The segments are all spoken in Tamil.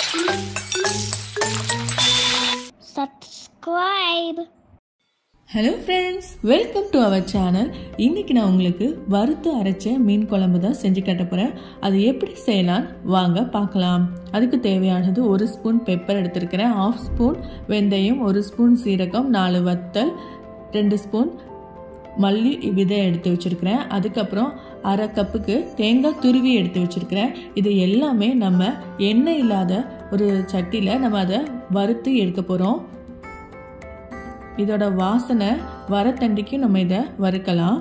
subscribe. Hello friends welcome to our channel இன்னைக்கு நான் உங்களுக்கு வறுத்து அரைச்ச மீன் குழம்பு தான் செஞ்சு கட்ட போகிறேன் அது எப்படி செய்யலாம் வாங்க பார்க்கலாம் அதுக்கு தேவையானது ஒரு ஸ்பூன் பெப்பர் எடுத்திருக்கிறேன் ஆஃப் ஸ்பூன் வெந்தயம் ஒரு ஸ்பூன் சீரகம் நாலு வத்தல் ரெண்டு ஸ்பூன் மல்லி விதை எடுத்து வச்சுருக்கிறேன் அதுக்கப்புறம் அரை கப்புக்கு தேங்காய் துருவி எடுத்து வச்சுருக்கிறேன் இது எல்லாமே நம்ம எண்ணெய் இல்லாத ஒரு சட்டியில் நம்ம அதை வறுத்து எடுக்க போகிறோம் இதோட வாசனை வரத்தண்டிக்கு நம்ம இதை வறுக்கலாம்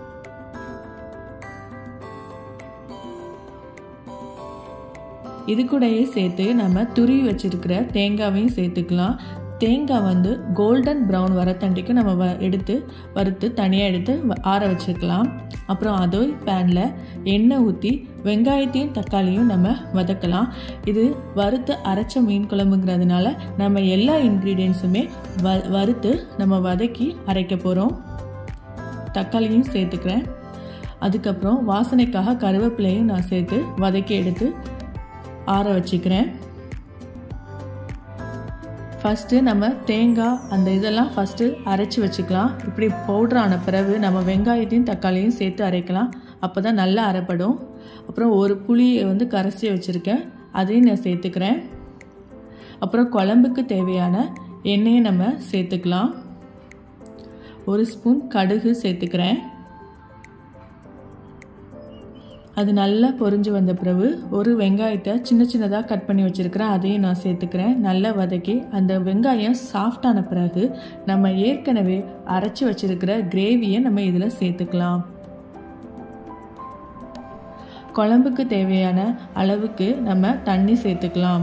இது கூடயே சேர்த்து நம்ம துருவி வச்சிருக்கிற தேங்காவையும் சேர்த்துக்கலாம் தேங்காய் வந்து கோல்டன் ப்ரௌன் வரத்தண்டிக்கு நம்ம வ எடுத்து வறுத்து தனியாக எடுத்து வ- ஆற வச்சுக்கலாம் அப்புறம் அதே பேனில் எண்ணெய் ஊற்றி வெங்காயத்தையும் தக்காளியும் நம்ம வதக்கலாம் இது வறுத்து அரைச்ச மீன் குழம்புங்கிறதுனால நம்ம எல்லா இன்க்ரீடியன்ஸுமே வ வறுத்து நம்ம வதக்கி அரைக்க போகிறோம் தக்காளியும் சேர்த்துக்கிறேன் அதுக்கப்புறம் வாசனைக்காக கருவேப்பிலையும் நான் சேர்த்து வதக்கி எடுத்து ஆற வச்சுக்கிறேன் ஃபஸ்ட்டு நம்ம தேங்காய் அந்த இதெல்லாம் ஃபஸ்ட்டு அரைச்சி வச்சுக்கலாம் இப்படி பவுடர் ஆன பிறகு நம்ம வெங்காயத்தையும் தக்காளியும் சேர்த்து அரைக்கலாம் அப்போ தான் நல்லா அரைப்படும் அப்புறம் ஒரு புளியை வந்து கரைச்சி வச்சுருக்கேன் அதையும் நான் சேர்த்துக்கிறேன் அப்புறம் குழம்புக்கு தேவையான எண்ணெயை நம்ம சேர்த்துக்கலாம் ஒரு ஸ்பூன் கடுகு சேர்த்துக்கிறேன் அது நல்லா பொரிஞ்சு வந்த பிறகு ஒரு வெங்காயத்தை சின்ன சின்னதாக கட் பண்ணி வச்சுருக்கிறேன் அதையும் நான் சேர்த்துக்கிறேன் நல்லா வதக்கி அந்த வெங்காயம் சாஃப்டான பிறகு நம்ம ஏற்கனவே அரைச்சி வச்சிருக்கிற கிரேவியை நம்ம இதில் சேர்த்துக்கலாம் குழம்புக்கு தேவையான அளவுக்கு நம்ம தண்ணி சேர்த்துக்கலாம்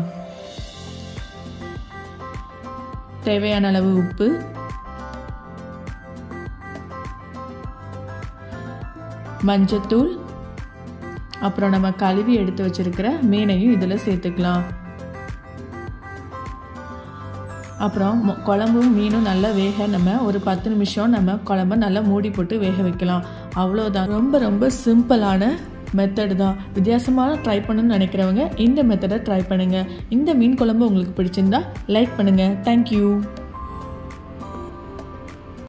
தேவையான அளவு உப்பு மஞ்சத்தூள் அப்புறம் நம்ம கழுவி எடுத்து வச்சிருக்கிற மீனையும் இதில் சேர்த்துக்கலாம் அப்புறம் மொ- குழம்பும் மீனும் நல்லா வேக நம்ம ஒரு பத்து நிமிஷம் நம்ம குழம்ப நல்லா மூடி போட்டு வேக வைக்கலாம் அவ்வளோதான் ரொம்ப ரொம்ப சிம்பிளான மெத்தடு தான் வித்தியாசமான ட்ரை பண்ணணும்னு நினைக்கிறவங்க இந்த மெத்தடை ட்ரை பண்ணுங்கள் இந்த மீன் குழம்பு உங்களுக்கு பிடிச்சிருந்தா லைக் பண்ணுங்கள் தேங்க்யூ